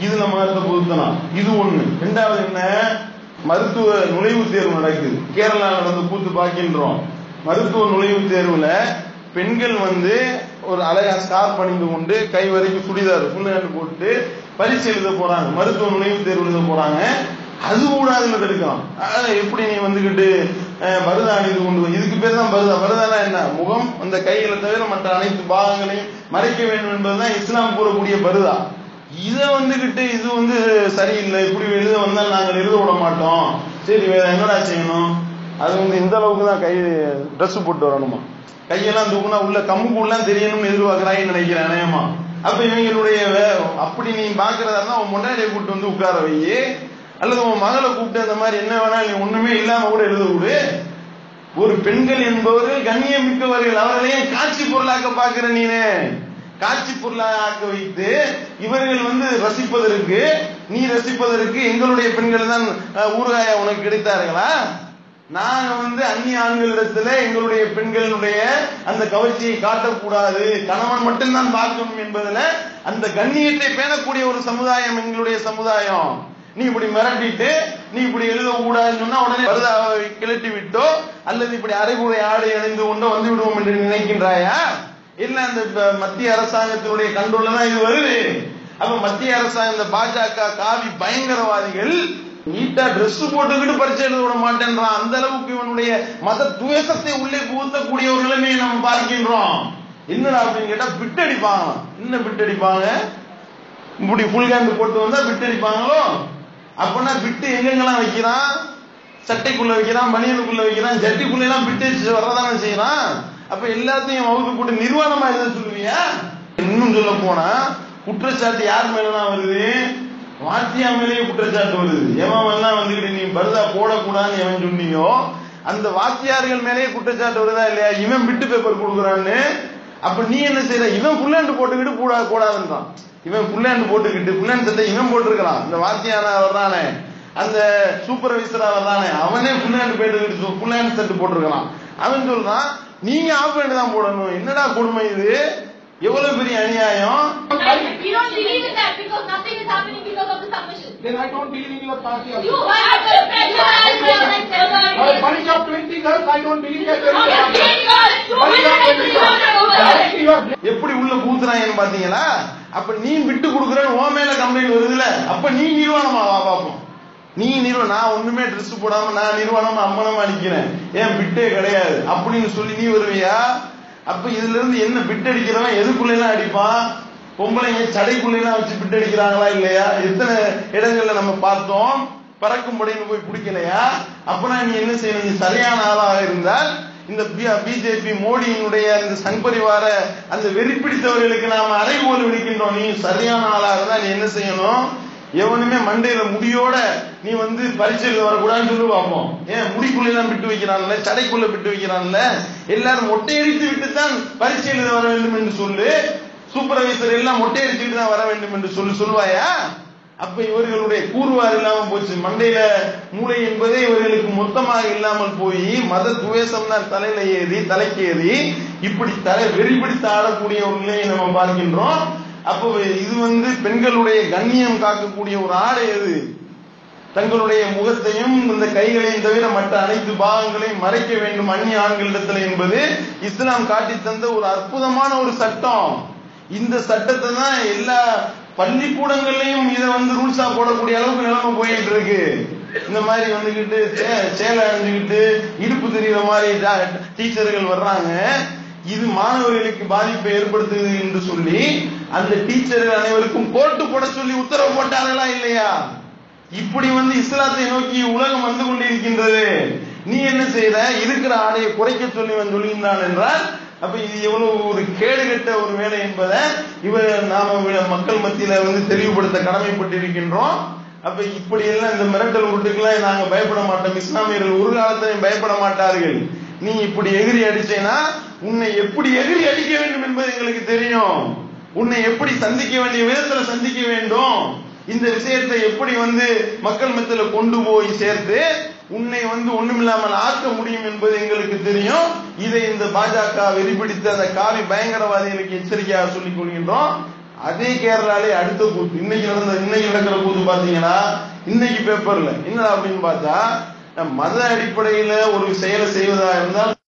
இதுல மகத்தை புகுத்தலாம் இது ஒண்ணு ரெண்டாவது என்ன மருத்துவ நுழைவுத் தேர்வு நடக்குது கேரளா நடந்து கூத்து பார்க்கின்றோம் மருத்துவ நுழைவுத் தேர்வுல பெண்கள் வந்து ஒரு அழகா ஸ்கார் பண்ணிட்டு கொண்டு கை வரைக்கும் சுடிதார் ஃபுல் ஹேண்ட் போட்டு பரீட்சை எழுத போறாங்க மருத்துவ நுழைவுத் தேர்வு எழுத போறாங்க அது கூட அதுல தடுக்கலாம் அஹ் எப்படி நீ வந்துகிட்டு அஹ், பருதா அணிந்து கொண்டு வா- இதுக்கு பேர் தான் பருதா பருதானா என்ன முகம் அந்த கையில தவிர மற்ற அனைத்து பாகங்களையும் மறைக்க வேண்டும் என்பதுதான் இஸ்லாம் கூறக்கூடிய பருதா இத வந்துகிட்டு இது வந்து சரியில்லை இப்படி எழுத வந்தால் நாங்கள் எழுத விட மாட்டோம் சரி வேற என்னடா செய்யணும் அது வந்து இந்த அளவுக்கு தான் கை Dress போட்டு வரணுமா கையெல்லாம் தூக்குனா உள்ள கம்முக்குள்ளாம் தெரியணும்னு எதிர்பார்க்கறாங்கன்னு நினைக்கிறேன் அநேகமா அப்ப இவங்களுடைய வே- அப்படி நீ பாக்குறதா இருந்தா உன் முன்னாடியை கூப்பிட்டு வந்து உட்கார வை அல்லது உன் மகளை கூப்பிட்டு அந்த மாதிரி என்ன வேணாலும் நீ ஒண்ணுமே இல்லாம கூட எழுத விடு ஒரு பெண்கள் என்பவர்கள் கண்ணியம் மிக்கவர்கள் அவர்களையும் காட்சி பொருளாக்க பாக்குற நீனு காட்சி பொருளாக்க வைத்து இவர்கள் வந்து ரசிப்பதற்கு நீ ரசிப்பதற்கு எங்களுடைய பெண்கள் தான் அஹ், ஊறுகாயா உனக்கு கிடைத்தார்களா நாங்க வந்து அந்நிய ஆண்களிடத்துல எங்களுடைய பெண்களுடைய அந்த கவர்ச்சியை காட்டக்கூடாது கணவன் மட்டும்தான் பார்க்கணும் என்பதுல அந்த கண்ணியத்தை பேணக்கூடிய ஒரு சமுதாயம் எங்களுடைய சமுதாயம் நீ இப்படி மிரட்டிட்டு நீ இப்படி எழுத கூடாதுன்னு சொன்னா உடனே பருதாவை கிளட்டி விட்டோ அல்லது இப்படி அரைகுறை ஆடை அணிந்து கொண்டோ வந்து விடுவோம் என்று நினைக்கின்றாயா இல்ல அந்த ப- மத்திய அரசாங்கத்தினுடைய கண்ட்ரோல்ல தான் இது வருது அப்ப மத்திய அரசாங்கம் இந்த பாஜக காவி பயங்கரவாதிகள் நீட்டா Dress போட்டுக்கிட்டு பரிச்சை எழுத விட மாட்டேன்றான் அந்த அளவுக்கு இவனுடைய மத துவேஷத்தை உள்ளே புகுத்தக்கூடிய ஒரு நிலைமையை நம்ம பார்க்கின்றோம் என்னடா அப்படின்னு கேட்டா பிட் அடிப்பாங்க என்ன பிட் அடிப்பாங்க இப்படி ஃபுல் ஹேண்ட் போட்டு வந்தா பிட் அடிப்பாங்களோ அப்பனா பிட்டு எங்கெங்கெல்லாம் வைக்கிறான் சட்டைக்குள்ள வைக்கிறான் பனியனுக்குள்ள வைக்கிறான் ஜட்டிக்குள்ள எல்லாம் பிட்டு வச்சு வர்றதானே செய்யறான் அப்ப எல்லாத்தையும் வகுப்பு போட்டு நிர்வாணமா எழுத சொல்லுவியா இன்னும் சொல்ல போனா குற்றச்சாட்டு யார் மேலதான் வருது வாத்தியா மேலேயே குற்றச்சாட்டு வருது எவன் எல்லாம் வந்துகிட்டு நீ பருதா போடக்கூடாதுன்னு எவன் சொன்னியோ அந்த வாத்தியார்கள் மேலேயே குற்றச்சாட்டு வருதா இல்லையா இவன் பிட்டு பேப்பர் கொடுக்குறான்னு அப்ப நீ என்ன செய்யற இவன் புல்லாண்டு போட்டுக்கிட்டு கூடா கூடாதுன்றான் இவன் புல்லாண்டு போட்டுக்கிட்டு புல்லாண்டு சட்டை இவன் போட்டிருக்கலாம் இந்த வாத்தியானா வர்றானே அந்த சூப்பர்வைசரா வர்றானே அவனே புல்லாண்டு போயிட்டு புல்லாண்டு சட்டு போட்டிருக்கலாம் அவன் சொல்றான் நீங்க ஆஃப் பேண்ட் தான் போடணும் என்னடா கொடுமை இது எவ்வளவு பெரிய அநியாயம் We don't believe in that because nothing is happening because of the submission. Then I don't believe in your party also. You have the pressure A bunch of 20 girls, I don't believe that there is a party. You Bunch of 20 girls. Directly you are எப்படி உள்ள பூத்துறாங்கன்னு பாத்தீங்களா அப்ப நீ விட்டு கொடுக்குறன்னு உன் மேல complaint வருதுல அப்ப நீ நிர்வாணமா வா பாப்போம் நீ நிறுவனம் நான் ஒண்ணுமே Dress போடாம நான் நிர்வாணமா அம்மனமா அடிக்கிறேன் ஏன் பிட்டே கிடையாது அப்படின்னு சொல்லி நீ வருவியா அப்ப இதுல இருந்து என்ன பிட் அடிக்கிறவன் எதுக்குள்ள எல்லாம் அடிப்பான் பொம்பளைங்க சடைக்குள்ள எல்லாம் வச்சு பிட் அடிக்கிறாங்களா இல்லையா எத்தனை இடங்கள்ல நம்ம பார்த்தோம் பறக்கும் படைன்னு போய் பிடிக்கலையா அப்பனா நீ என்ன செய்யணும் நீ சரியான ஆளாக இருந்தால் இந்த பிஜேபி மோடியினுடைய அந்த சங்பரிவார அந்த வெறி பிடித்தவர்களுக்கு நாம அறைகோல் விடுக்கின்றோம் நீ சரியான ஆளா இருந்தா நீ என்ன செய்யணும் எவனுமே மண்டையில முடியோட நீ வந்து பரீட்சையில் வரக்கூடாதுன்னு சொல்லி பார்ப்போம் ஏன் முடிக்குள்ள எல்லாம் விட்டு வைக்கிறான்ல சடைக்குள்ள விட்டு வைக்கிறான்ல எல்லாரும் மொட்டையடித்து விட்டு தான் பரீட்சை எழுத வர வேண்டும் என்று சொல்லு சூப்பர்வைசர் எல்லாம் மொட்டையடிச்சுட்டு தான் வர வேண்டும் என்று சொல்லி சொல்லுவாயா அப்ப இவர்களுடைய கூறுவார் இல்லாம போச்சு மண்டையில மூளை என்பதே இவர்களுக்கு மொத்தமாக இல்லாமல் போய் மத துவேஷம் தான் தலையில ஏறி தலைக்கு ஏறி இப்படி தலை வெறி பிடித்து ஆடக்கூடிய ஒரு நிலையை நம்ம பார்க்கின்றோம் அப்போ இது வந்து பெண்களுடைய கண்ணியம் காக்கக்கூடிய ஒரு ஆடை அது தங்களுடைய முகத்தையும் இந்த கைகளையும் தவிர மற்ற அனைத்து பாகங்களையும் மறைக்க வேண்டும் அந்நிய ஆண்களிடத்துல என்பது இஸ்லாம் காட்டி தந்த ஒரு அற்புதமான ஒரு சட்டம் இந்த சட்டத்தை தான் எல்லா பள்ளிக்கூடங்கள்லயும் இதை வந்து ரூல்ஸா போடக்கூடிய அளவுக்கு நிலைமை போயிட்டு இருக்கு இந்த மாதிரி வந்துகிட்டு சே- சேலை அணிஞ்சுக்கிட்டு இடுப்பு தெரியுற மாதிரி டா- டீச்சர்கள் வர்றாங்க இது மாணவர்களுக்கு பாதிப்பை ஏற்படுத்துது என்று சொல்லி அந்த டீச்சர்கள் அனைவருக்கும் கோட்டு போட சொல்லி உத்தரவு போட்டார்களா இல்லையா இப்படி வந்து இஸ்லாத்தை நோக்கி உலகம் வந்து கொண்டிருக்கின்றது நீ என்ன செய்யற இருக்கிற ஆடையை குறைக்க சொல்லி வந்து சொல்கின்றான் என்றால் அப்ப இது எவ்வளவு ஒரு கேடுகட்ட ஒரு வேலை என்பதை இவர் நாம வி- மக்கள் மத்தியில வந்து தெளிவுபடுத்த கடமைப்பட்டிருக்கின்றோம் அப்ப இப்படி எல்லாம் இந்த மிரட்டல் உருட்டுக்கெல்லாம் நாங்க பயப்பட மாட்டோம் இஸ்லாமியர்கள் ஒரு காலத்திலையும் பயப்பட மாட்டார்கள் நீ இப்படி எகிரி அடிச்சேனா உன்னை எப்படி எகிரி அடிக்க வேண்டும் என்பது எங்களுக்கு தெரியும் உன்னை எப்படி சந்திக்க வேண்டிய விதத்துல சந்திக்க வேண்டும் இந்த விஷயத்தை எப்படி வந்து மக்கள் மத்தியில கொண்டு போய் சேர்த்து உன்னை வந்து ஒண்ணுமில்லாமல் ஆக்க முடியும் என்பது எங்களுக்கு தெரியும் இதை இந்த பாஜக வெறிபிடித்த அந்த காவி பயங்கரவாதிகளுக்கு எச்சரிக்கையாக சொல்லிக் கொள்கின்றோம் அதே கேரளாலே அடுத்த கூத்து இன்னைக்கு நடந்த இன்னைக்கு நடக்கிற கூத்து பாத்தீங்கன்னா இன்னைக்கு பேப்பர்ல என்ன அப்படின்னு பார்த்தா மத அடிப்படையில ஒரு செயலை செய்வதா இருந்தால்